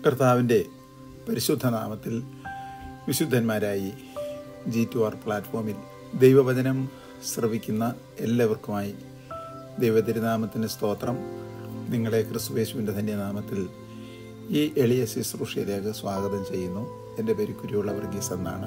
കർത്താവിൻ്റെ പരിശുദ്ധ നാമത്തിൽ വിശുദ്ധന്മാരായി ജി ടു ആർ പ്ലാറ്റ്ഫോമിൽ ദൈവവചനം ശ്രവിക്കുന്ന എല്ലാവർക്കുമായി ദൈവതിരുനാമത്തിൻ്റെ സ്തോത്രം നിങ്ങളെ ക്രിസ്തുവേശുവിൻ്റെ ധന്യനാമത്തിൽ ഈ എളിയ ശുശ്രൂഷയിലേക്ക് സ്വാഗതം ചെയ്യുന്നു എൻ്റെ പേര് കുരുവിള വർഗീസ് എന്നാണ്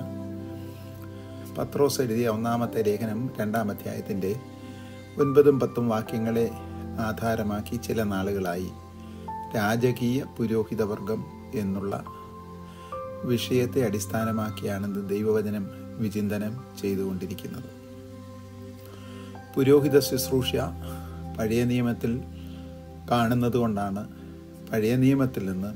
പത്രോസ് എഴുതിയ ഒന്നാമത്തെ ലേഖനം രണ്ടാം അധ്യായത്തിൻ്റെ ഒൻപതും പത്തും വാക്യങ്ങളെ ആധാരമാക്കി ചില നാളുകളായി രാജകീയ പുരോഹിതവർഗം എന്നുള്ള വിഷയത്തെ അടിസ്ഥാനമാക്കിയാണ് ഇന്ന് ദൈവവചനം വിചിന്തനം ചെയ്തുകൊണ്ടിരിക്കുന്നത് പുരോഹിത ശുശ്രൂഷ പഴയ നിയമത്തിൽ കാണുന്നത് കൊണ്ടാണ് പഴയ നിയമത്തിൽ നിന്ന്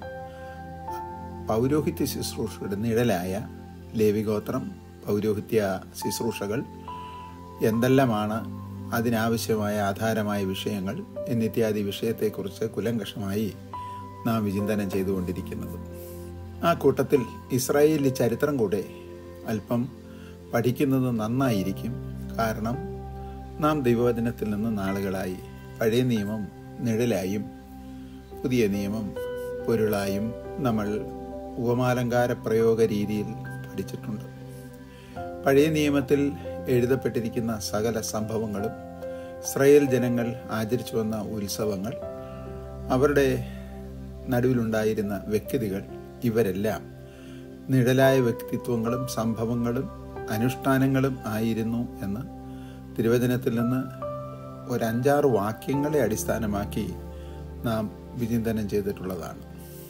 പൗരോഹിത്യ ശുശ്രൂഷയുടെ നിഴലായ ലേവിഗോത്രം പൗരോഹിത്യ ശുശ്രൂഷകൾ എന്തെല്ലാമാണ് അതിനാവശ്യമായ ആധാരമായ വിഷയങ്ങൾ എന്നിത്യാദി വിഷയത്തെക്കുറിച്ച് കുലങ്കഷമായി നാം വിചിന്തനം ചെയ്തുകൊണ്ടിരിക്കുന്നത് ആ കൂട്ടത്തിൽ ഇസ്രായേലി ചരിത്രം കൂടെ അല്പം പഠിക്കുന്നത് നന്നായിരിക്കും കാരണം നാം ദൈവവചനത്തിൽ നിന്ന് നാളുകളായി പഴയ നിയമം നിഴലായും പുതിയ നിയമം പൊരുളായും നമ്മൾ ഉപമാലങ്കാര പ്രയോഗ രീതിയിൽ പഠിച്ചിട്ടുണ്ട് പഴയ നിയമത്തിൽ എഴുതപ്പെട്ടിരിക്കുന്ന സകല സംഭവങ്ങളും ഇസ്രായേൽ ജനങ്ങൾ ആചരിച്ചു വന്ന ഉത്സവങ്ങൾ അവരുടെ നടുവിലുണ്ടായിരുന്ന വ്യക്തികൾ ഇവരെല്ലാം നിഴലായ വ്യക്തിത്വങ്ങളും സംഭവങ്ങളും അനുഷ്ഠാനങ്ങളും ആയിരുന്നു എന്ന് തിരുവചനത്തിൽ നിന്ന് ഒരഞ്ചാറ് വാക്യങ്ങളെ അടിസ്ഥാനമാക്കി നാം വിചിന്തനം ചെയ്തിട്ടുള്ളതാണ്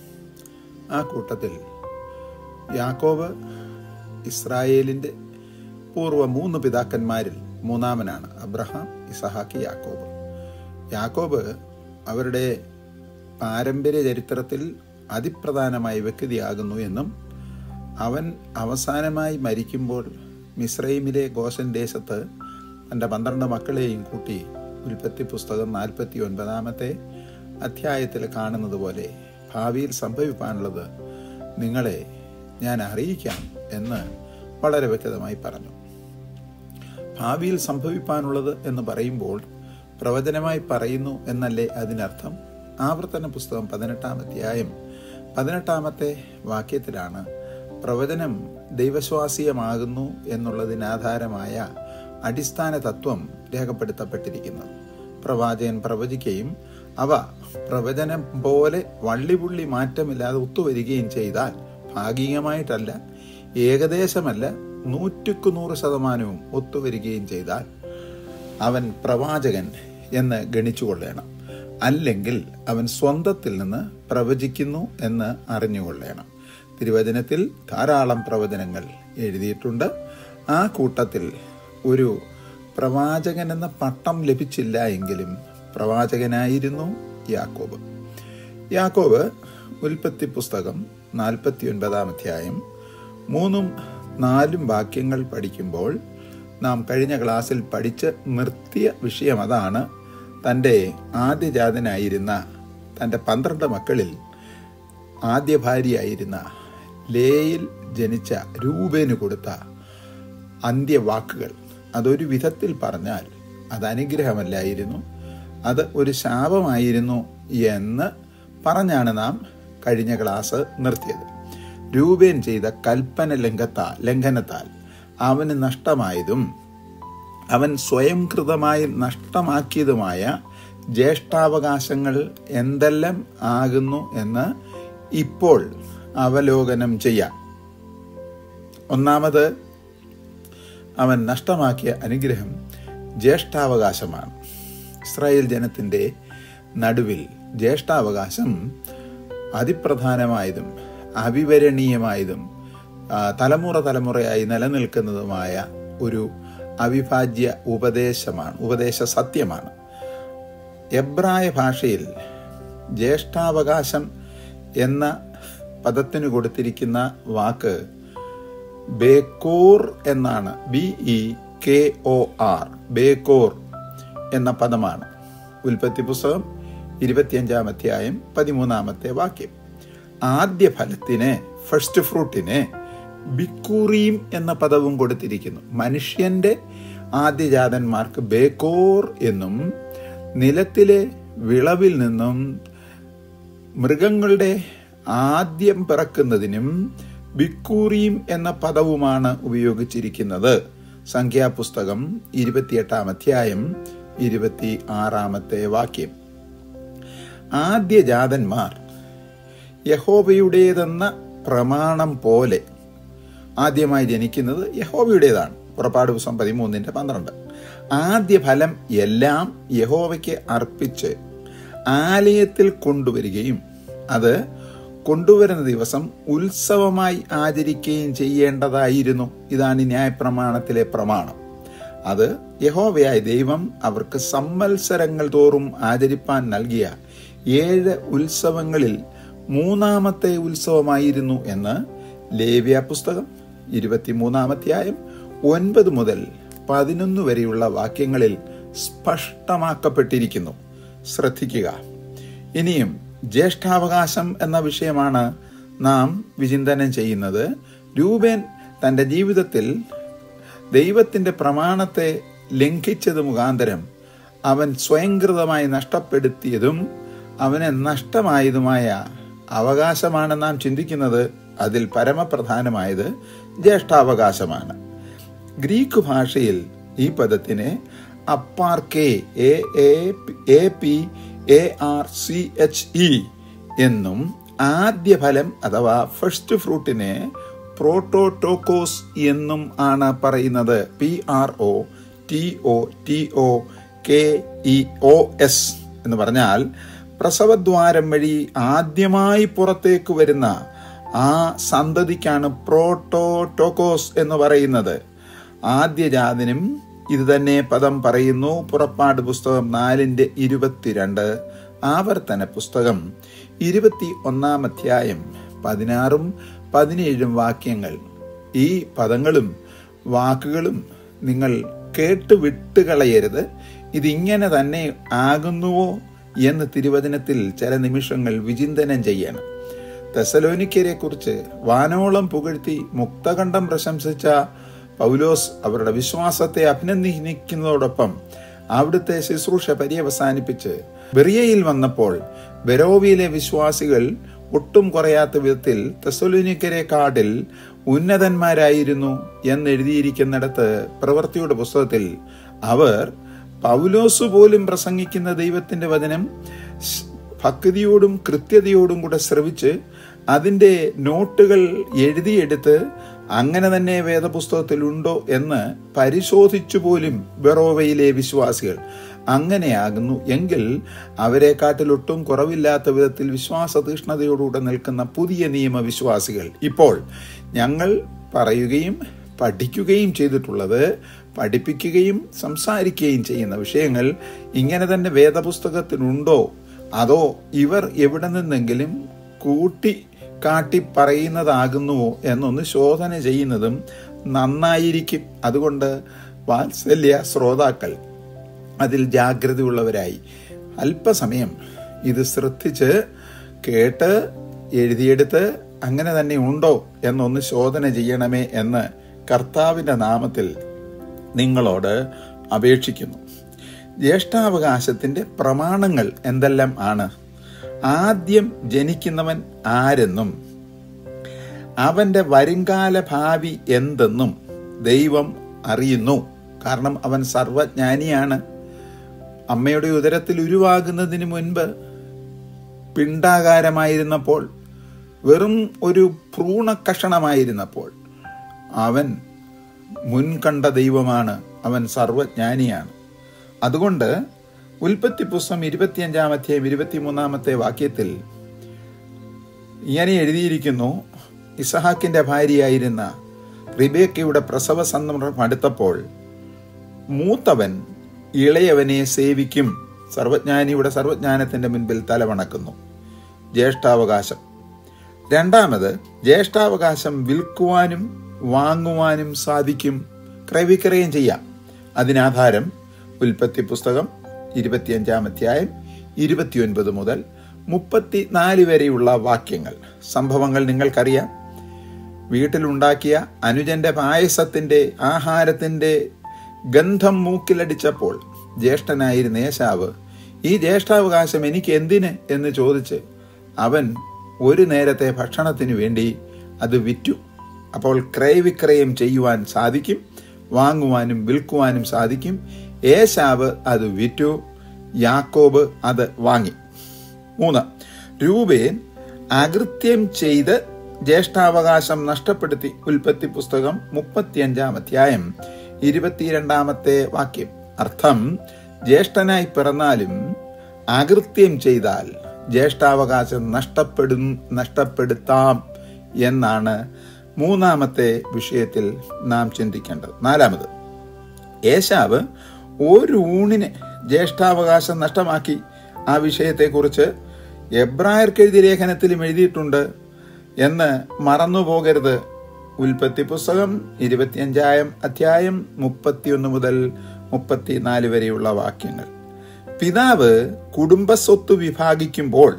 ആ കൂട്ടത്തിൽ യാക്കോബ് ഇസ്രായേലിൻ്റെ പൂർവ്വ മൂന്ന് പിതാക്കന്മാരിൽ മൂന്നാമനാണ് അബ്രഹാം ഇസഹാക്ക് യാക്കോബ് യാക്കോബ് അവരുടെ പാരമ്പര്യ ചരിത്രത്തിൽ അതിപ്രധാനമായ വ്യക്തിയാകുന്നു എന്നും അവൻ അവസാനമായി മരിക്കുമ്പോൾ മിസ്രൈമിലെ ഗോശൻ ദേശത്ത് തൻ്റെ പന്ത്രണ്ട് മക്കളെയും കൂട്ടി ഉൽപ്പത്തി പുസ്തകം നാൽപ്പത്തി ഒൻപതാമത്തെ അധ്യായത്തിൽ കാണുന്നത് പോലെ ഭാവിയിൽ സംഭവിക്കാനുള്ളത് നിങ്ങളെ ഞാൻ അറിയിക്കാം എന്ന് വളരെ വ്യക്തമായി പറഞ്ഞു ഭാവിയിൽ സംഭവിക്കാനുള്ളത് എന്ന് പറയുമ്പോൾ പ്രവചനമായി പറയുന്നു എന്നല്ലേ അതിനർത്ഥം ആവർത്തന പുസ്തകം പതിനെട്ടാം അധ്യായം പതിനെട്ടാമത്തെ വാക്യത്തിലാണ് പ്രവചനം ദൈവശ്വാസീയമാകുന്നു എന്നുള്ളതിനാധാരമായ അടിസ്ഥാന തത്വം രേഖപ്പെടുത്തപ്പെട്ടിരിക്കുന്നത് പ്രവാചകൻ പ്രവചിക്കുകയും അവ പ്രവചനം പോലെ വള്ളിപുള്ളി മാറ്റമില്ലാതെ ഒത്തുവരികയും ചെയ്താൽ ഭാഗികമായിട്ടല്ല ഏകദേശമല്ല നൂറ്റുക്ക് നൂറ് ശതമാനവും ഒത്തുവരികയും ചെയ്താൽ അവൻ പ്രവാചകൻ എന്ന് ഗണിച്ചുകൊള്ളണം അല്ലെങ്കിൽ അവൻ സ്വന്തത്തിൽ നിന്ന് പ്രവചിക്കുന്നു എന്ന് അറിഞ്ഞുകൊള്ളണം തിരുവചനത്തിൽ ധാരാളം പ്രവചനങ്ങൾ എഴുതിയിട്ടുണ്ട് ആ കൂട്ടത്തിൽ ഒരു പ്രവാചകൻ എന്ന പട്ടം ലഭിച്ചില്ല എങ്കിലും പ്രവാചകനായിരുന്നു യാക്കോബ് യാക്കോബ് ഉൽപ്പത്തി പുസ്തകം നാൽപ്പത്തി ഒൻപതാം അധ്യായം മൂന്നും നാലും വാക്യങ്ങൾ പഠിക്കുമ്പോൾ നാം കഴിഞ്ഞ ക്ലാസ്സിൽ പഠിച്ച് നിർത്തിയ വിഷയം അതാണ് തൻ്റെ ആദ്യജാതനായിരുന്ന തൻ്റെ പന്ത്രണ്ട് മക്കളിൽ ആദ്യ ഭാര്യയായിരുന്ന ലേയിൽ ജനിച്ച രൂപേന് കൊടുത്ത അന്ത്യവാക്കുകൾ അതൊരു വിധത്തിൽ പറഞ്ഞാൽ അത് അനുഗ്രഹമല്ലായിരുന്നു അത് ഒരു ശാപമായിരുന്നു എന്ന് പറഞ്ഞാണ് നാം കഴിഞ്ഞ ക്ലാസ് നിർത്തിയത് രൂപേൻ ചെയ്ത കൽപ്പന ലംഘത്താ ലംഘനത്താൽ അവന് നഷ്ടമായതും അവൻ സ്വയംകൃതമായി നഷ്ടമാക്കിയതുമായ ജ്യേഷ്ഠാവകാശങ്ങൾ എന്തെല്ലാം ആകുന്നു എന്ന് ഇപ്പോൾ അവലോകനം ചെയ്യാം ഒന്നാമത് അവൻ നഷ്ടമാക്കിയ അനുഗ്രഹം ജ്യേഷ്ഠാവകാശമാണ് ഇസ്രായേൽ ജനത്തിൻ്റെ നടുവിൽ ജ്യേഷ്ഠാവകാശം അതിപ്രധാനമായതും അവിവരണീയമായതും തലമുറ തലമുറയായി നിലനിൽക്കുന്നതുമായ ഒരു അവിഭാജ്യ ഉപദേശമാണ് ഉപദേശ സത്യമാണ് എബ്രായ ഭാഷയിൽ ജ്യേഷ്ഠാവകാശം എന്ന പദത്തിന് കൊടുത്തിരിക്കുന്ന വാക്ക് ബേക്കോർ എന്നാണ് B E K O R ബേക്കോർ എന്ന പദമാണ് ഉൽപ്പത്തി പുസ്തകം ഇരുപത്തിയഞ്ചാം അധ്യായം പതിമൂന്നാമത്തെ വാക്യം ആദ്യ ഫലത്തിന് ഫസ്റ്റ് ഫ്രൂട്ടിന് ബിക്കൂറീം എന്ന പദവും കൊടുത്തിരിക്കുന്നു മനുഷ്യന്റെ ആദ്യജാതന്മാർക്ക് ബേക്കോർ എന്നും നിലത്തിലെ വിളവിൽ നിന്നും മൃഗങ്ങളുടെ ആദ്യം പിറക്കുന്നതിനും ബിക്കൂറീം എന്ന പദവുമാണ് ഉപയോഗിച്ചിരിക്കുന്നത് സംഖ്യാപുസ്തകം ഇരുപത്തിയെട്ടാം അധ്യായം ഇരുപത്തി ആറാമത്തെ വാക്യം ആദ്യജാതന്മാർ യഹോവയുടേതെന്ന പ്രമാണം പോലെ ആദ്യമായി ജനിക്കുന്നത് യഹോവയുടേതാണ് പുറപ്പാട് പുസ്തകം പതിമൂന്നിന്റെ പന്ത്രണ്ട് ആദ്യ ഫലം എല്ലാം യഹോവയ്ക്ക് അർപ്പിച്ച് ആലയത്തിൽ കൊണ്ടുവരികയും അത് കൊണ്ടുവരുന്ന ദിവസം ഉത്സവമായി ആചരിക്കുകയും ചെയ്യേണ്ടതായിരുന്നു ഇതാണ് ന്യായപ്രമാണത്തിലെ പ്രമാണം അത് യഹോവയായ ദൈവം അവർക്ക് സമ്മത്സരങ്ങൾ തോറും ആചരിപ്പാൻ നൽകിയ ഏഴ് ഉത്സവങ്ങളിൽ മൂന്നാമത്തെ ഉത്സവമായിരുന്നു എന്ന് ലേവ്യ പുസ്തകം ഇരുപത്തിമൂന്നാമധ്യായം ഒൻപത് മുതൽ പതിനൊന്ന് വരെയുള്ള വാക്യങ്ങളിൽ സ്പഷ്ടമാക്കപ്പെട്ടിരിക്കുന്നു ശ്രദ്ധിക്കുക ഇനിയും ജ്യേഷ്ഠാവകാശം എന്ന വിഷയമാണ് നാം വിചിന്തനം ചെയ്യുന്നത് രൂപേൻ തൻ്റെ ജീവിതത്തിൽ ദൈവത്തിൻ്റെ പ്രമാണത്തെ ലംഘിച്ചത് മുഖാന്തരം അവൻ സ്വയംകൃതമായി നഷ്ടപ്പെടുത്തിയതും അവന് നഷ്ടമായതുമായ അവകാശമാണ് നാം ചിന്തിക്കുന്നത് അതിൽ പരമപ്രധാനമായത് ജ്യേഷ്ഠാവകാശമാണ് ഗ്രീക്ക് ഭാഷയിൽ ഈ പദത്തിനെ അപ്പാർക്കെ A A P A R C H E എന്നും ആദ്യ ഫലം അഥവാ ഫസ്റ്റ് ഫ്രൂട്ടിനെ പ്രോട്ടോടോക്കോസ് എന്നും ആണ് പറയുന്നത് P R O T O T O K E O S എന്ന് പറഞ്ഞാൽ പ്രസവദ്വാരം വഴി ആദ്യമായി പുറത്തേക്ക് വരുന്ന ആ സന്തതിക്കാണ് പ്രോട്ടോടോക്കോസ് എന്ന് പറയുന്നത് ആദ്യജാതിനും ഇത് തന്നെ പദം പറയുന്നു പുറപ്പാട് പുസ്തകം നാലിന്റെ ഇരുപത്തിരണ്ട് ആവർത്തന പുസ്തകം ഇരുപത്തി ഒന്നാം അധ്യായം പതിനാറും പതിനേഴും വാക്യങ്ങൾ ഈ പദങ്ങളും വാക്കുകളും നിങ്ങൾ കേട്ട് വിട്ടുകളയരുത് ഇതിങ്ങനെ തന്നെ ആകുന്നുവോ എന്ന് തിരുവചനത്തിൽ ചില നിമിഷങ്ങൾ വിചിന്തനം ചെയ്യണം തെസലോനിക്കരെ കുറിച്ച് വാനോളം പുകഴ്ത്തി മുക്തകണ്ഠം പ്രശംസിച്ച പൗലോസ് അവരുടെ വിശ്വാസത്തെ അഭിനന്ദിക്കുന്നതോടൊപ്പം അവിടുത്തെ ശുശ്രൂഷ പര്യവസാനിപ്പിച്ച് ബെറിയയിൽ വന്നപ്പോൾ ബെരോവിയിലെ വിശ്വാസികൾ ഒട്ടും കുറയാത്ത വിധത്തിൽ തെസലോനിക്കരെ കാട്ടിൽ ഉന്നതന്മാരായിരുന്നു എന്നെഴുതിയിരിക്കുന്നിടത്ത് പ്രവൃത്തിയുടെ പുസ്തകത്തിൽ അവർ പൗലോസ് പോലും പ്രസംഗിക്കുന്ന ദൈവത്തിന്റെ വചനം ഭക്തിയോടും കൃത്യതയോടും കൂടെ ശ്രവിച്ച് അതിൻ്റെ നോട്ടുകൾ എഴുതിയെടുത്ത് അങ്ങനെ തന്നെ വേദപുസ്തകത്തിൽ ഉണ്ടോ എന്ന് പരിശോധിച്ചു പോലും ബെറോവയിലെ വിശ്വാസികൾ അങ്ങനെയാകുന്നു എങ്കിൽ അവരെക്കാട്ടിലൊട്ടും കുറവില്ലാത്ത വിധത്തിൽ വിശ്വാസ തീഷ്ണതയോടുകൂടെ നിൽക്കുന്ന പുതിയ നിയമ വിശ്വാസികൾ ഇപ്പോൾ ഞങ്ങൾ പറയുകയും പഠിക്കുകയും ചെയ്തിട്ടുള്ളത് പഠിപ്പിക്കുകയും സംസാരിക്കുകയും ചെയ്യുന്ന വിഷയങ്ങൾ ഇങ്ങനെ തന്നെ വേദപുസ്തകത്തിനുണ്ടോ അതോ ഇവർ എവിടെ നിന്നെങ്കിലും കൂട്ടി കാട്ടി പറയുന്നതാകുന്നുവോ എന്നൊന്ന് ശോധന ചെയ്യുന്നതും നന്നായിരിക്കും അതുകൊണ്ട് വാത്സല്യ ശ്രോതാക്കൾ അതിൽ ജാഗ്രതയുള്ളവരായി അല്പസമയം ഇത് ശ്രദ്ധിച്ച് കേട്ട് എഴുതിയെടുത്ത് അങ്ങനെ തന്നെ ഉണ്ടോ എന്നൊന്ന് ശോധന ചെയ്യണമേ എന്ന് കർത്താവിൻ്റെ നാമത്തിൽ നിങ്ങളോട് അപേക്ഷിക്കുന്നു ജ്യേഷ്ഠാവകാശത്തിൻ്റെ പ്രമാണങ്ങൾ എന്തെല്ലാം ആണ് ആദ്യം ജനിക്കുന്നവൻ ആരെന്നും അവന്റെ വരുംകാല ഭാവി എന്തെന്നും ദൈവം അറിയുന്നു കാരണം അവൻ സർവജ്ഞാനിയാണ് അമ്മയുടെ ഉദരത്തിൽ ഉരുവാകുന്നതിന് മുൻപ് പിണ്ടാകാരമായിരുന്നപ്പോൾ വെറും ഒരു ഭ്രൂണകഷണമായിരുന്നപ്പോൾ അവൻ മുൻകണ്ട ദൈവമാണ് അവൻ സർവജ്ഞാനിയാണ് അതുകൊണ്ട് ഉൽപ്പത്തി പുസ്തകം ഇരുപത്തിയഞ്ചാം അധ്യായം ഇരുപത്തിമൂന്നാമത്തെ വാക്യത്തിൽ ഇങ്ങനെ എഴുതിയിരിക്കുന്നു ഇസഹാക്കിന്റെ ഭാര്യയായിരുന്ന റിബേക്കയുടെ പ്രസവ സന്ദർഭം അടുത്തപ്പോൾ മൂത്തവൻ ഇളയവനെ സേവിക്കും സർവജ്ഞാനിയുടെ സർവജ്ഞാനത്തിന്റെ മുൻപിൽ തലവണക്കുന്നു ജ്യേഷ്ഠാവകാശം രണ്ടാമത് ജ്യേഷ്ഠാവകാശം വിൽക്കുവാനും വാങ്ങുവാനും സാധിക്കും ക്രയവിക്രയം ചെയ്യാം അതിനാധാരം ഉൽപ്പത്തി പുസ്തകം ഇരുപത്തിയഞ്ചാം അധ്യായം ഇരുപത്തിയൊൻപത് മുതൽ മുപ്പത്തിനാല് വരെയുള്ള വാക്യങ്ങൾ സംഭവങ്ങൾ നിങ്ങൾക്കറിയാം വീട്ടിലുണ്ടാക്കിയ അനുജന്റെ പായസത്തിന്റെ ആഹാരത്തിന്റെ ഗന്ധം മൂക്കിലടിച്ചപ്പോൾ ജ്യേഷ്ഠനായിരുന്ന ഏശാവ് ഈ ജ്യേഷ്ഠാവകാശം എനിക്ക് എന്തിന് എന്ന് ചോദിച്ച് അവൻ ഒരു നേരത്തെ ഭക്ഷണത്തിന് വേണ്ടി അത് വിറ്റു അപ്പോൾ ക്രയവിക്രയം ചെയ്യുവാൻ സാധിക്കും വാങ്ങുവാനും വിൽക്കുവാനും സാധിക്കും ഏശാവ് അത് വിറ്റു യാക്കോബ് അത് വാങ്ങി മൂന്ന് രൂപേൻ അകൃത്യം ചെയ്ത് ജ്യേഷ്ഠാവകാശം നഷ്ടപ്പെടുത്തി ഉൽപ്പത്തി പുസ്തകം മുപ്പത്തിയഞ്ചാം അധ്യായം ഇരുപത്തിരണ്ടാമത്തെ വാക്യം അർത്ഥം ജ്യേഷ്ഠനായി പിറന്നാലും അകൃത്യം ചെയ്താൽ ജ്യേഷ്ഠാവകാശം നഷ്ടപ്പെടും നഷ്ടപ്പെടുത്താം എന്നാണ് മൂന്നാമത്തെ വിഷയത്തിൽ നാം ചിന്തിക്കേണ്ടത് നാലാമത് ഏശാവ് ഒരു ഊണിന് ജ്യേഷ്ഠാവകാശം നഷ്ടമാക്കി ആ വിഷയത്തെക്കുറിച്ച് എബ്രായർക്ക് എഴുതിയ ലേഖനത്തിലും എഴുതിയിട്ടുണ്ട് എന്ന് മറന്നു പോകരുത് ഉൽപ്പത്തി പുസ്തകം ഇരുപത്തിയഞ്ചായം അധ്യായം മുപ്പത്തിയൊന്ന് മുതൽ മുപ്പത്തിനാല് വരെയുള്ള വാക്യങ്ങൾ പിതാവ് കുടുംബസ്വത്ത് വിഭാഗിക്കുമ്പോൾ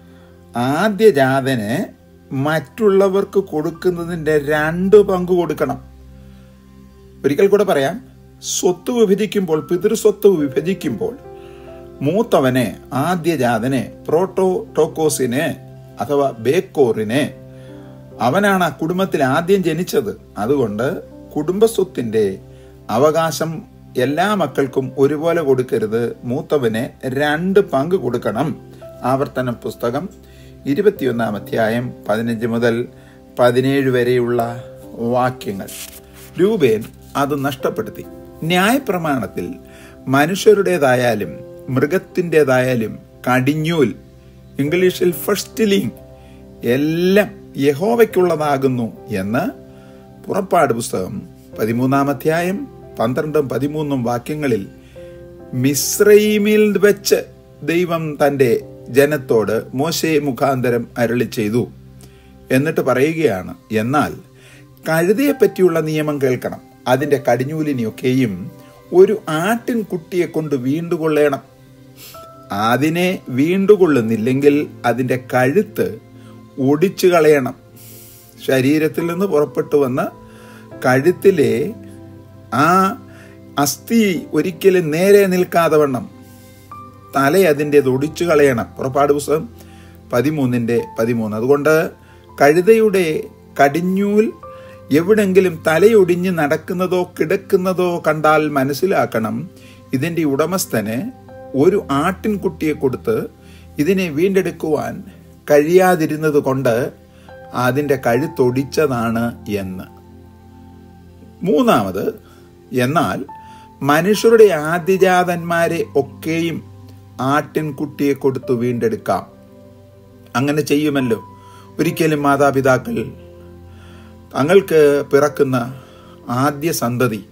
ആദ്യജാതന് മറ്റുള്ളവർക്ക് കൊടുക്കുന്നതിന്റെ രണ്ട് പങ്ക് കൊടുക്കണം ഒരിക്കൽ കൂടെ പറയാം സ്വത്ത് വിഭജിക്കുമ്പോൾ പിതൃസ്വത്ത് വിഭജിക്കുമ്പോൾ മൂത്തവനെ ആദ്യജാതനെ പ്രോട്ടോടോക്കോസിനെ അഥവാ ബേക്കോറിനെ അവനാണ് ആ കുടുംബത്തിൽ ആദ്യം ജനിച്ചത് അതുകൊണ്ട് കുടുംബസ്വത്തിന്റെ അവകാശം എല്ലാ മക്കൾക്കും ഒരുപോലെ കൊടുക്കരുത് മൂത്തവന് രണ്ട് പങ്ക് കൊടുക്കണം ആവർത്തന പുസ്തകം ഇരുപത്തിയൊന്നാം അധ്യായം പതിനഞ്ച് മുതൽ പതിനേഴ് വരെയുള്ള വാക്യങ്ങൾ രൂപേൻ അത് നഷ്ടപ്പെടുത്തി ന്യായപ്രമാണത്തിൽ മനുഷ്യരുടേതായാലും മൃഗത്തിൻ്റെതായാലും കടിഞ്ഞൂൽ ഇംഗ്ലീഷിൽ ഫസ്റ്റ്ലിംഗ് എല്ലാം യഹോവയ്ക്കുള്ളതാകുന്നു എന്ന് പുറപ്പാട് പുസ്തകം പതിമൂന്നാം അധ്യായം പന്ത്രണ്ടും പതിമൂന്നും വാക്യങ്ങളിൽ മിശ്രൈമിൽ വെച്ച് ദൈവം തൻ്റെ ജനത്തോട് മോശയെ മുഖാന്തരം അരളി ചെയ്തു എന്നിട്ട് പറയുകയാണ് എന്നാൽ കഴുതയെ പറ്റിയുള്ള നിയമം കേൾക്കണം അതിൻ്റെ കടിഞ്ഞൂലിനെയൊക്കെയും ഒരു ആട്ടിൻ കുട്ടിയെ കൊണ്ട് വീണ്ടുകൊള്ളണം അതിനെ വീണ്ടുകൊള്ളുന്നില്ലെങ്കിൽ അതിൻ്റെ കഴുത്ത് ഒടിച്ചു കളയണം ശരീരത്തിൽ നിന്ന് പുറപ്പെട്ടു വന്ന കഴുത്തിലെ ആ അസ്ഥി ഒരിക്കലും നേരെ നിൽക്കാതെ വണ്ണം തല അതിൻ്റെത് ഒടിച്ചു കളയണം പുറപ്പാട് പുസ്തകം പതിമൂന്നിൻ്റെ പതിമൂന്ന് അതുകൊണ്ട് കഴുതയുടെ കടിഞ്ഞൂൽ എവിടെങ്കിലും തലയൊടിഞ്ഞ് നടക്കുന്നതോ കിടക്കുന്നതോ കണ്ടാൽ മനസ്സിലാക്കണം ഇതിൻ്റെ ഉടമസ്ഥന് ഒരു ആട്ടിൻകുട്ടിയെ കൊടുത്ത് ഇതിനെ വീണ്ടെടുക്കുവാൻ കഴിയാതിരുന്നത് കൊണ്ട് അതിൻ്റെ കഴുത്തൊടിച്ചതാണ് എന്ന് മൂന്നാമത് എന്നാൽ മനുഷ്യരുടെ ആദ്യജാതന്മാരെ ഒക്കെയും ആട്ടിൻകുട്ടിയെ കൊടുത്തു വീണ്ടെടുക്കാം അങ്ങനെ ചെയ്യുമല്ലോ ഒരിക്കലും മാതാപിതാക്കൾ തങ്ങൾക്ക് പിറക്കുന്ന ആദ്യ സന്തതി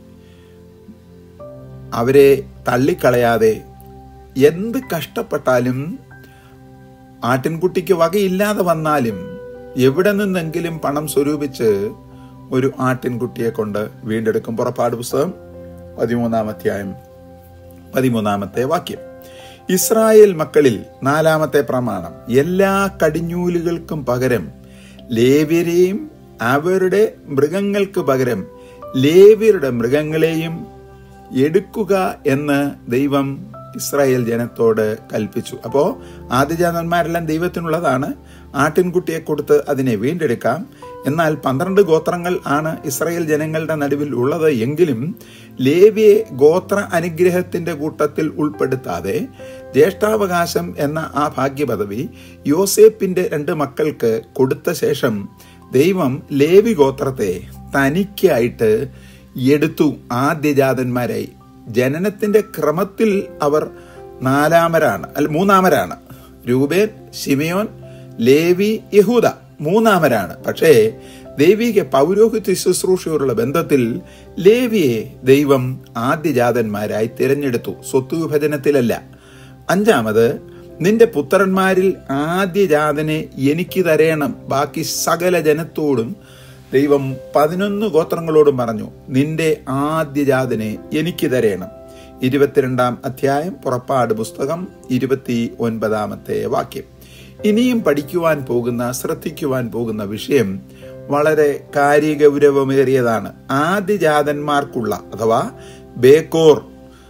അവരെ തള്ളിക്കളയാതെ എന്ത് കഷ്ടപ്പെട്ടാലും ആട്ടിൻകുട്ടിക്ക് വകയില്ലാതെ വന്നാലും എവിടെ നിന്നെങ്കിലും പണം സ്വരൂപിച്ച് ഒരു ആട്ടിൻകുട്ടിയെ കൊണ്ട് വീണ്ടെടുക്കും പുറപ്പാട് പുസ്തകം പതിമൂന്നാം അധ്യായം പതിമൂന്നാമത്തെ വാക്യം ഇസ്രായേൽ മക്കളിൽ നാലാമത്തെ പ്രമാണം എല്ലാ കടിഞ്ഞൂലുകൾക്കും പകരം ലേവ്യരെയും അവരുടെ മൃഗങ്ങൾക്ക് പകരം ലേവ്യരുടെ മൃഗങ്ങളെയും എടുക്കുക എന്ന് ദൈവം ഇസ്രായേൽ ജനത്തോട് കൽപ്പിച്ചു അപ്പോ ആദ്യജാതന്മാരെല്ലാം ദൈവത്തിനുള്ളതാണ് ആട്ടിൻകുട്ടിയെ കൊടുത്ത് അതിനെ വീണ്ടെടുക്കാം എന്നാൽ പന്ത്രണ്ട് ഗോത്രങ്ങൾ ആണ് ഇസ്രായേൽ ജനങ്ങളുടെ നടുവിൽ ഉള്ളത് എങ്കിലും ലേവിയെ ഗോത്ര അനുഗ്രഹത്തിന്റെ കൂട്ടത്തിൽ ഉൾപ്പെടുത്താതെ ജ്യേഷ്ഠാവകാശം എന്ന ആ ഭാഗ്യപദവി യോസേപ്പിന്റെ രണ്ട് മക്കൾക്ക് കൊടുത്ത ശേഷം ദൈവം ലേവി ഗോത്രത്തെ തനിക്കായിട്ട് എടുത്തു ആദ്യജാതന്മാരായി ജനനത്തിന്റെ ക്രമത്തിൽ അവർ നാലാമരാണ് അല്ല മൂന്നാമരാണ് രൂപേൻ ശിമയോൻ ലേവി യഹൂദ മൂന്നാമരാണ് പക്ഷേ ദൈവിക പൗരോഹിത്യ ശുശ്രൂഷയോടുള്ള ബന്ധത്തിൽ ലേവിയെ ദൈവം ആദ്യജാതന്മാരായി തിരഞ്ഞെടുത്തു സ്വത്ത് വിഭജനത്തിലല്ല അഞ്ചാമത് നിന്റെ പുത്രന്മാരിൽ ആദ്യജാതനെ എനിക്ക് തരയണം ബാക്കി സകല ജനത്തോടും ദൈവം പതിനൊന്ന് ഗോത്രങ്ങളോടും പറഞ്ഞു നിന്റെ ആദ്യജാതനെ എനിക്ക് തരയണം ഇരുപത്തിരണ്ടാം അധ്യായം പുറപ്പാട് പുസ്തകം ഇരുപത്തി ഒൻപതാമത്തെ വാക്യം ഇനിയും പഠിക്കുവാൻ പോകുന്ന ശ്രദ്ധിക്കുവാൻ പോകുന്ന വിഷയം വളരെ കാര്യഗൗരവമേറിയതാണ് ആദ്യജാതന്മാർക്കുള്ള അഥവാ ബേക്കോർ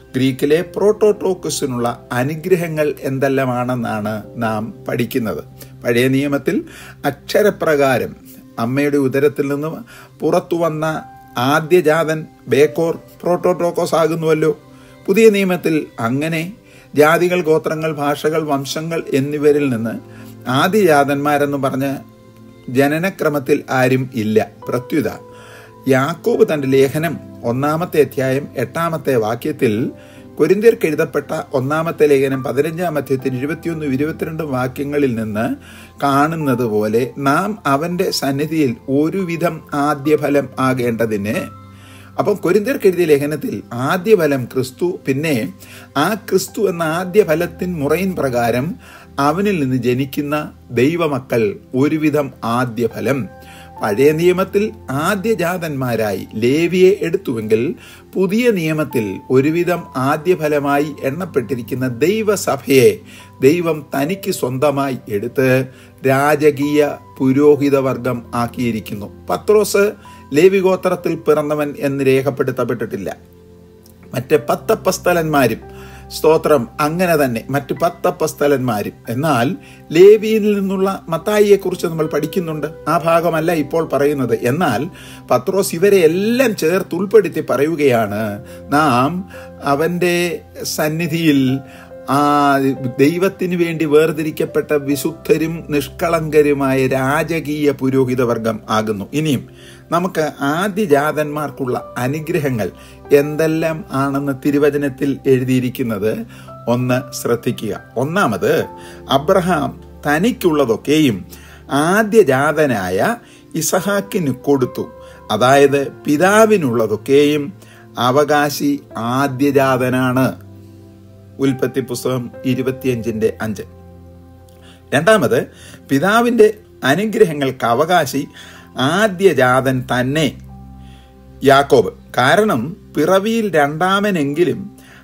ഗ്രീക്കിലെ പ്രോട്ടോട്ടോക്കസിനുള്ള അനുഗ്രഹങ്ങൾ എന്തെല്ലാമാണെന്നാണ് നാം പഠിക്കുന്നത് പഴയ നിയമത്തിൽ അക്ഷരപ്രകാരം അമ്മയുടെ ഉദരത്തിൽ നിന്ന് പുറത്തു വന്ന ആദ്യജാതൻ ബേക്കോർ പ്രോട്ടോട്ടോക്കോസ് ആകുന്നുവല്ലോ പുതിയ നിയമത്തിൽ അങ്ങനെ ജാതികൾ ഗോത്രങ്ങൾ ഭാഷകൾ വംശങ്ങൾ എന്നിവരിൽ നിന്ന് ആദിജാതന്മാരെന്ന് പറഞ്ഞ് ജനനക്രമത്തിൽ ആരും ഇല്ല പ്രത്യുത യാക്കോബ് തന്റെ ലേഖനം ഒന്നാമത്തെ അധ്യായം എട്ടാമത്തെ വാക്യത്തിൽ കൊരിന്ത്യർക്ക് എഴുതപ്പെട്ട ഒന്നാമത്തെ ലേഖനം പതിനഞ്ചാം അധ്യായത്തിന് ഇരുപത്തിയൊന്ന് ഇരുപത്തിരണ്ട് വാക്യങ്ങളിൽ നിന്ന് കാണുന്നത് പോലെ നാം അവന്റെ സന്നിധിയിൽ ഒരുവിധം ആദ്യഫലം ആകേണ്ടതിന് അപ്പം കൊരിന്ത്യർക്ക് എഴുതിയ ലേഖനത്തിൽ ആദ്യഫലം ക്രിസ്തു പിന്നെ ആ ക്രിസ്തു എന്ന ആദ്യ ഫലത്തിൻ മുറയിൻ പ്രകാരം അവനിൽ നിന്ന് ജനിക്കുന്ന ദൈവമക്കൾ ഒരുവിധം ആദ്യഫലം പഴയ നിയമത്തിൽ ആദ്യജാതന്മാരായി ലേവിയെ എടുത്തുവെങ്കിൽ പുതിയ നിയമത്തിൽ ഒരുവിധം ആദ്യഫലമായി എണ്ണപ്പെട്ടിരിക്കുന്ന ദൈവസഭയെ ദൈവം തനിക്ക് സ്വന്തമായി എടുത്ത് രാജകീയ പുരോഹിതവർഗം ആക്കിയിരിക്കുന്നു പത്രോസ് ലേവി ഗോത്രത്തിൽ പിറന്നവൻ എന്ന് രേഖപ്പെടുത്തപ്പെട്ടിട്ടില്ല മറ്റ് പത്തപ്പസ്ഥലന്മാരും സ്തോത്രം അങ്ങനെ തന്നെ മറ്റ് പത്തപ്പസ്ഥലന്മാരും എന്നാൽ ലേവിയിൽ നിന്നുള്ള മത്തായിയെക്കുറിച്ച് നമ്മൾ പഠിക്കുന്നുണ്ട് ആ ഭാഗമല്ല ഇപ്പോൾ പറയുന്നത് എന്നാൽ പത്രോസ് ഇവരെ എല്ലാം ചേർത്ത് ഉൾപ്പെടുത്തി പറയുകയാണ് നാം അവൻ്റെ സന്നിധിയിൽ ആ ദൈവത്തിന് വേണ്ടി വേർതിരിക്കപ്പെട്ട വിശുദ്ധരും നിഷ്കളങ്കരുമായ രാജകീയ പുരോഹിതവർഗം ആകുന്നു ഇനിയും നമുക്ക് ആദ്യജാതന്മാർക്കുള്ള അനുഗ്രഹങ്ങൾ എന്തെല്ലാം ആണെന്ന് തിരുവചനത്തിൽ എഴുതിയിരിക്കുന്നത് ഒന്ന് ശ്രദ്ധിക്കുക ഒന്നാമത് അബ്രഹാം തനിക്കുള്ളതൊക്കെയും ആദ്യജാതനായ ഇസഹാക്കിന് കൊടുത്തു അതായത് പിതാവിനുള്ളതൊക്കെയും അവകാശി ആദ്യജാതനാണ് ഉൽപ്പത്തി പുസ്തകം ഇരുപത്തിയഞ്ചിന്റെ അഞ്ച് രണ്ടാമത് പിതാവിന്റെ അനുഗ്രഹങ്ങൾക്ക് അവകാശി ആദ്യജാതൻ തന്നെ യാക്കോബ് കാരണം പിറവിയിൽ രണ്ടാമനെങ്കിലും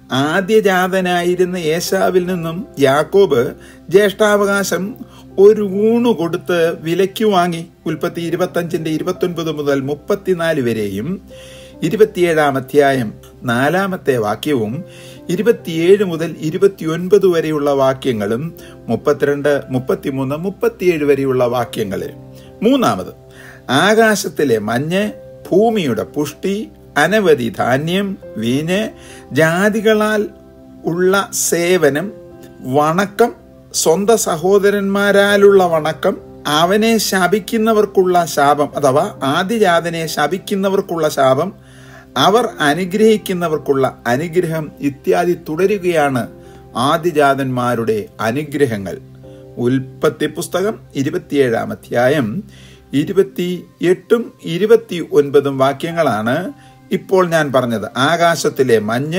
ആദ്യജാതനായിരുന്ന യേശാവിൽ നിന്നും യാക്കോബ് ജ്യേഷ്ഠാവകാശം ഒരു ഊണു കൊടുത്ത് വിലയ്ക്ക് വാങ്ങി ഉൽപ്പത്തി ഇരുപത്തഞ്ചിന്റെ ഇരുപത്തൊൻപത് മുതൽ മുപ്പത്തിനാല് വരെയും ഇരുപത്തിയേഴാം അധ്യായം നാലാമത്തെ വാക്യവും ഇരുപത്തിയേഴ് മുതൽ ഇരുപത്തിയൊൻപത് വരെയുള്ള വാക്യങ്ങളും മുപ്പത്തിരണ്ട് മുപ്പത്തിമൂന്ന് മുപ്പത്തിയേഴ് വരെയുള്ള വാക്യങ്ങളിൽ മൂന്നാമത് ആകാശത്തിലെ മഞ്ഞ് ഭൂമിയുടെ പുഷ്ടി അനവധി ധാന്യം വീഞ്ഞ് ജാതികളാൽ ഉള്ള സേവനം വണക്കം സ്വന്തം സഹോദരന്മാരാലുള്ള വണക്കം അവനെ ശപിക്കുന്നവർക്കുള്ള ശാപം അഥവാ ആദിജാതനെ ശപിക്കുന്നവർക്കുള്ള ശാപം അവർ അനുഗ്രഹിക്കുന്നവർക്കുള്ള അനുഗ്രഹം ഇത്യാദി തുടരുകയാണ് ആദിജാതന്മാരുടെ അനുഗ്രഹങ്ങൾ ഉൽപ്പത്തി പുസ്തകം ഇരുപത്തിയേഴാം അധ്യായം ഇരുപത്തി എട്ടും ഇരുപത്തി ഒൻപതും വാക്യങ്ങളാണ് ഇപ്പോൾ ഞാൻ പറഞ്ഞത് ആകാശത്തിലെ മഞ്ഞ്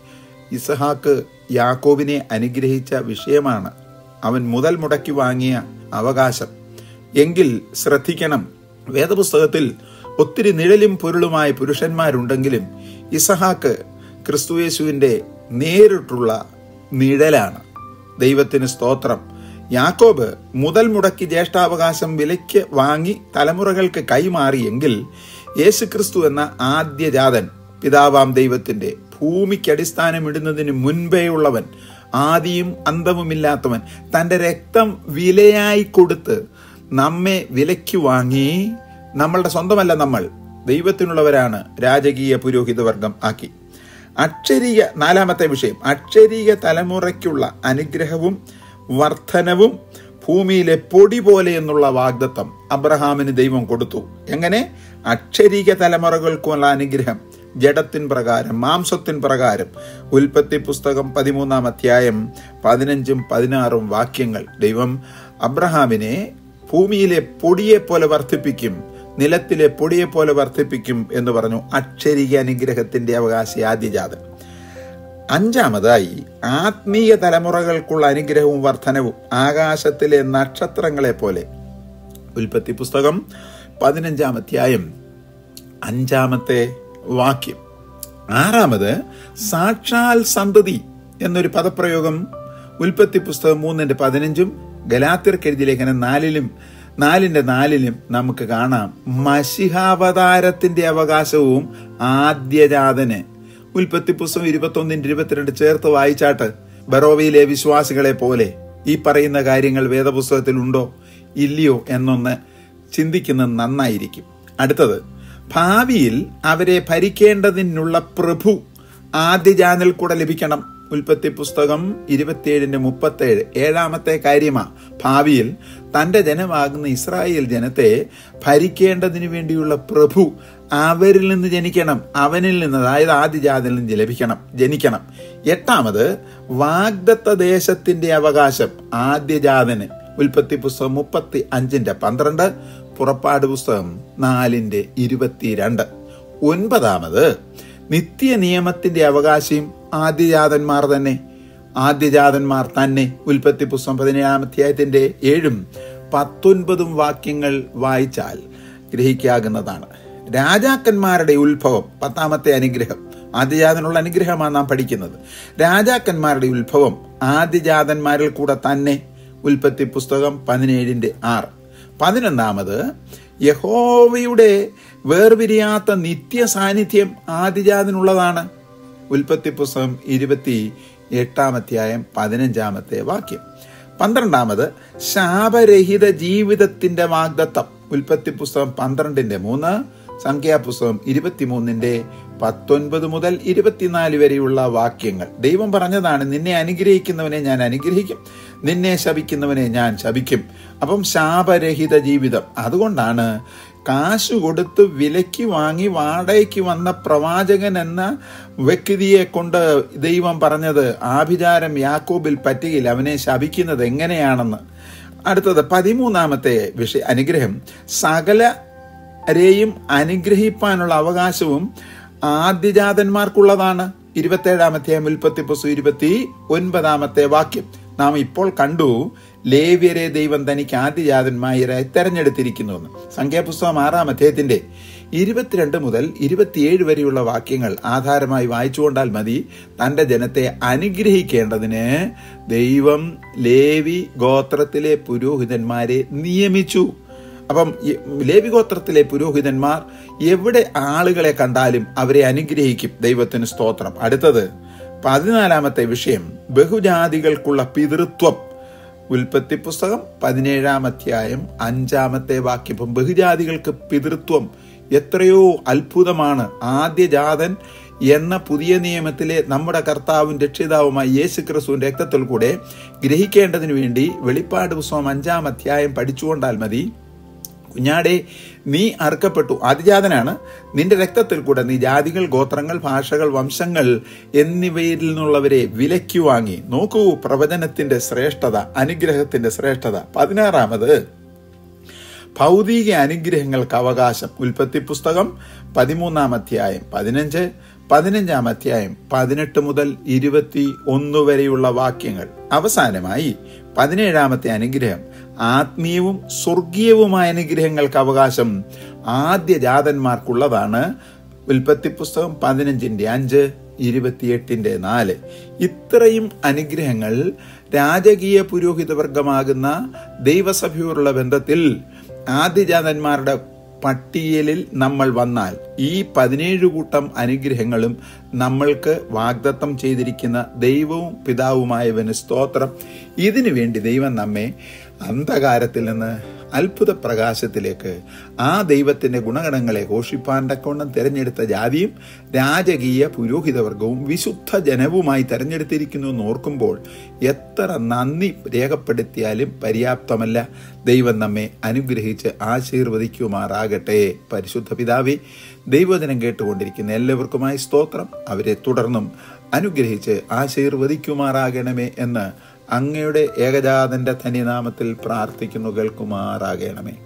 ഇസഹാക്ക് യാക്കോബിനെ അനുഗ്രഹിച്ച വിഷയമാണ് അവൻ മുതൽ മുടക്കി വാങ്ങിയ അവകാശം എങ്കിൽ ശ്രദ്ധിക്കണം വേദപുസ്തകത്തിൽ ഒത്തിരി നിഴലും പൊരുളുമായ പുരുഷന്മാരുണ്ടെങ്കിലും ഇസഹാക്ക് ക്രിസ്തുയേശുവിൻ്റെ നേരിട്ടുള്ള നിഴലാണ് ദൈവത്തിന് സ്തോത്രം യാക്കോബ് മുതൽ മുടക്കി ജ്യേഷ്ഠാവകാശം വിലയ്ക്ക് വാങ്ങി തലമുറകൾക്ക് കൈമാറിയെങ്കിൽ യേശുക്രിസ്തു എന്ന ആദ്യജാതൻ പിതാവാം ദൈവത്തിന്റെ ഭൂമിക്ക് അടിസ്ഥാനമിടുന്നതിന് മുൻപേയുള്ളവൻ ആദിയും അന്തവുമില്ലാത്തവൻ തന്റെ രക്തം വിലയായി കൊടുത്ത് നമ്മെ വിലയ്ക്ക് വാങ്ങി നമ്മളുടെ സ്വന്തമല്ല നമ്മൾ ദൈവത്തിനുള്ളവരാണ് രാജകീയ പുരോഹിതവർഗം ആക്കി അക്ഷരീയ നാലാമത്തെ വിഷയം അക്ഷരീയ തലമുറയ്ക്കുള്ള അനുഗ്രഹവും വർധനവും ഭൂമിയിലെ പൊടി പോലെ എന്നുള്ള വാഗ്ദത്തം അബ്രഹാമിന് ദൈവം കൊടുത്തു എങ്ങനെ അക്ഷരീക തലമുറകൾക്കുള്ള അനുഗ്രഹം ജഡത്തിൻ പ്രകാരം മാംസത്തിൻ പ്രകാരം ഉൽപ്പത്തി പുസ്തകം പതിമൂന്നാം അധ്യായം പതിനഞ്ചും പതിനാറും വാക്യങ്ങൾ ദൈവം അബ്രഹാമിനെ ഭൂമിയിലെ പൊടിയെ പോലെ വർദ്ധിപ്പിക്കും നിലത്തിലെ പൊടിയെ പോലെ വർദ്ധിപ്പിക്കും എന്ന് പറഞ്ഞു അക്ഷരിക അനുഗ്രഹത്തിന്റെ അവകാശി ആദ്യജാതൻ അഞ്ചാമതായി ആത്മീയ തലമുറകൾക്കുള്ള അനുഗ്രഹവും വർധനവും ആകാശത്തിലെ നക്ഷത്രങ്ങളെ പോലെ ഉൽപ്പത്തി പുസ്തകം പതിനഞ്ചാം അധ്യായം അഞ്ചാമത്തെ വാക്യം ആറാമത് സാക്ഷാൽ സന്തതി എന്നൊരു പദപ്രയോഗം ഉൽപ്പത്തി പുസ്തകം മൂന്നിന്റെ പതിനഞ്ചും ഗലാത്തിർക്ക് എഴുതിയ ലേഖനം നാലിലും നാലിന്റെ നാലിലും നമുക്ക് കാണാം മഷിഹാവതാരത്തിന്റെ അവകാശവും ആദ്യജാതന് ഉൽപ്പത്തി പുസ്തകം ഇരുപത്തൊന്നിന് ഇരുപത്തിരണ്ട് ചേർത്ത് വായിച്ചാട്ട് ബറോവയിലെ വിശ്വാസികളെ പോലെ ഈ പറയുന്ന കാര്യങ്ങൾ വേദപുസ്തകത്തിൽ ഉണ്ടോ ഇല്ലയോ എന്നൊന്ന് ചിന്തിക്കുന്നത് നന്നായിരിക്കും അടുത്തത് ഭാവിയിൽ അവരെ ഭരിക്കേണ്ടതിനുള്ള പ്രഭു ആദ്യജാനിൽ കൂടെ ലഭിക്കണം ഉൽപ്പത്തി പുസ്തകം ഇരുപത്തിയേഴിന്റെ മുപ്പത്തേഴ് ഏഴാമത്തെ കാര്യമാ ഭാവിയിൽ തന്റെ ജനമാകുന്ന ഇസ്രായേൽ ജനത്തെ ഭരിക്കേണ്ടതിന് വേണ്ടിയുള്ള പ്രഭു അവരിൽ നിന്ന് ജനിക്കണം അവനിൽ നിന്ന് അതായത് ആദ്യജാതിൽ നിന്ന് ലഭിക്കണം ജനിക്കണം എട്ടാമത് വാഗ്ദത്ത ദേശത്തിന്റെ അവകാശം ആദ്യജാതന് ഉൽപ്പത്തി പുസ്തകം മുപ്പത്തി അഞ്ചിന്റെ പന്ത്രണ്ട് പുറപ്പാട് പുസ്തകം നാലിന്റെ ഇരുപത്തിരണ്ട് ഒൻപതാമത് നിത്യ നിയമത്തിന്റെ അവകാശിയും ആദ്യജാതന്മാർ തന്നെ ആദ്യജാതന്മാർ തന്നെ ഉൽപ്പത്തി പുസ്തകം പതിനേഴാം അധ്യായത്തിന്റെ ഏഴും പത്തൊൻപതും വാക്യങ്ങൾ വായിച്ചാൽ ഗ്രഹിക്കാകുന്നതാണ് രാജാക്കന്മാരുടെ ഉത്ഭവം പത്താമത്തെ അനുഗ്രഹം ആദ്യജാതനുള്ള അനുഗ്രഹമാണ് നാം പഠിക്കുന്നത് രാജാക്കന്മാരുടെ ഉത്ഭവം ആദ്യജാതന്മാരിൽ കൂടെ തന്നെ ഉൽപ്പത്തി പുസ്തകം പതിനേഴിന്റെ ആറ് പതിനൊന്നാമത് യഹോവയുടെ വേർപിരിയാത്ത നിത്യ സാന്നിധ്യം ആദിജാതിനുള്ളതാണ് ഉൽപ്പത്തി പുസ്തകം ഇരുപത്തി എട്ടാമധ്യായം പതിനഞ്ചാമത്തെ വാക്യം പന്ത്രണ്ടാമത് ശാപരഹിത ജീവിതത്തിന്റെ വാഗ്ദത്തം ഉൽപ്പത്തി പുസ്തകം പന്ത്രണ്ടിന്റെ മൂന്ന് സംഖ്യാപുസ്തകം ഇരുപത്തിമൂന്നിന്റെ പത്തൊൻപത് മുതൽ ഇരുപത്തിനാല് വരെയുള്ള വാക്യങ്ങൾ ദൈവം പറഞ്ഞതാണ് നിന്നെ അനുഗ്രഹിക്കുന്നവനെ ഞാൻ അനുഗ്രഹിക്കും നിന്നെ ശപിക്കുന്നവനെ ഞാൻ ശപിക്കും അപ്പം ശാപരഹിത ജീവിതം അതുകൊണ്ടാണ് കാശ് കൊടുത്ത് വിലയ്ക്ക് വാങ്ങി വാടകയ്ക്ക് വന്ന പ്രവാചകൻ എന്ന വ്യക്തിയെ കൊണ്ട് ദൈവം പറഞ്ഞത് ആഭിചാരം യാക്കോബിൽ പറ്റുകയിൽ അവനെ ശപിക്കുന്നത് എങ്ങനെയാണെന്ന് അടുത്തത് പതിമൂന്നാമത്തെ വിഷയ അനുഗ്രഹം സകലരെയും അനുഗ്രഹിപ്പാനുള്ള അവകാശവും ആദ്യജാതന്മാർക്കുള്ളതാണ് ഇരുപത്തേഴാമത്തെ ഉൽപ്പത്തി പുസ്തകം ഇരുപത്തി ഒൻപതാമത്തെ വാക്യം നാം ഇപ്പോൾ കണ്ടു ലേവ്യരെ ദൈവം തനിക്ക് ആദ്യജാതന്മാരായി തെരഞ്ഞെടുത്തിരിക്കുന്നുവെന്ന് സംഖ്യാപുസ്തകം ആറാം അധ്യായത്തിന്റെ ഇരുപത്തിരണ്ട് മുതൽ ഇരുപത്തിയേഴ് വരെയുള്ള വാക്യങ്ങൾ ആധാരമായി വായിച്ചുകൊണ്ടാൽ മതി തന്റെ ജനത്തെ അനുഗ്രഹിക്കേണ്ടതിന് ദൈവം ലേവി ഗോത്രത്തിലെ പുരോഹിതന്മാരെ നിയമിച്ചു അപ്പം ലേവി ഗോത്രത്തിലെ പുരോഹിതന്മാർ എവിടെ ആളുകളെ കണ്ടാലും അവരെ അനുഗ്രഹിക്കും ദൈവത്തിന് സ്തോത്രം അടുത്തത് പതിനാലാമത്തെ വിഷയം ബഹുജാതികൾക്കുള്ള പിതൃത്വം ഉൽപ്പത്തി പുസ്തകം പതിനേഴാം അധ്യായം അഞ്ചാമത്തെ വാക്യം ബഹുജാതികൾക്ക് പിതൃത്വം എത്രയോ അത്ഭുതമാണ് ആദ്യജാതൻ എന്ന പുതിയ നിയമത്തിലെ നമ്മുടെ കർത്താവും രക്ഷിതാവുമായ യേശു ക്രിസ്തുവിന്റെ രക്തത്തിൽ കൂടെ ഗ്രഹിക്കേണ്ടതിനു വേണ്ടി വെളിപ്പാട് പുസ്തകം അഞ്ചാം അധ്യായം പഠിച്ചുകൊണ്ടാൽ മതി കുഞ്ഞാടെ നീ അറുക്കപ്പെട്ടു ആദിജാതനാണ് നിന്റെ രക്തത്തിൽ കൂടെ നീ ജാതികൾ ഗോത്രങ്ങൾ ഭാഷകൾ വംശങ്ങൾ എന്നിവയിൽ നിന്നുള്ളവരെ വിലയ്ക്ക് വാങ്ങി നോക്കൂ പ്രവചനത്തിന്റെ ശ്രേഷ്ഠത അനുഗ്രഹത്തിന്റെ ശ്രേഷ്ഠത പതിനാറാമത് ഭൗതിക അനുഗ്രഹങ്ങൾക്ക് അവകാശം ഉൽപ്പത്തി പുസ്തകം പതിമൂന്നാം അധ്യായം പതിനഞ്ച് പതിനഞ്ചാം അധ്യായം പതിനെട്ട് മുതൽ ഇരുപത്തി ഒന്ന് വരെയുള്ള വാക്യങ്ങൾ അവസാനമായി പതിനേഴാമത്തെ അനുഗ്രഹം ആത്മീയവും സ്വർഗീയവുമായ അനുഗ്രഹങ്ങൾക്ക് അവകാശം ആദ്യ ജാതന്മാർക്കുള്ളതാണ് ഉൽപ്പത്തി പുസ്തകം പതിനഞ്ചിന്റെ അഞ്ച് ഇരുപത്തിയെട്ടിന്റെ നാല് ഇത്രയും അനുഗ്രഹങ്ങൾ രാജകീയ പുരോഹിതവർഗമാകുന്ന ദൈവസഭയോടുള്ള ബന്ധത്തിൽ ആദ്യജാതന്മാരുടെ പട്ടിയലിൽ നമ്മൾ വന്നാൽ ഈ പതിനേഴ് കൂട്ടം അനുഗ്രഹങ്ങളും നമ്മൾക്ക് വാഗ്ദത്തം ചെയ്തിരിക്കുന്ന ദൈവവും പിതാവുമായവന് സ്തോത്രം ഇതിനു വേണ്ടി ദൈവം നമ്മെ അന്ധകാരത്തിൽ നിന്ന് അത്ഭുത പ്രകാശത്തിലേക്ക് ആ ദൈവത്തിന്റെ ഗുണഗണങ്ങളെ ഘോഷിപ്പാൻ തക്കവണ്ണം തിരഞ്ഞെടുത്ത ജാതിയും രാജകീയ പുരോഹിതവർഗവും വിശുദ്ധ ജനവുമായി തെരഞ്ഞെടുത്തിരിക്കുന്നു എന്ന് ഓർക്കുമ്പോൾ എത്ര നന്ദി രേഖപ്പെടുത്തിയാലും പര്യാപ്തമല്ല ദൈവം നമ്മെ അനുഗ്രഹിച്ച് ആശീർവദിക്കുമാറാകട്ടെ പരിശുദ്ധ പിതാവെ ദൈവദിനം കേട്ടുകൊണ്ടിരിക്കുന്ന എല്ലാവർക്കുമായി സ്തോത്രം അവരെ തുടർന്നും അനുഗ്രഹിച്ച് ആശീർവദിക്കുമാറാകണമേ എന്ന് അങ്ങയുടെ ഏകജാതന്റെ ധന്യനാമത്തിൽ പ്രാർത്ഥിക്കുന്നു കേൾക്കുമാറാകണമേ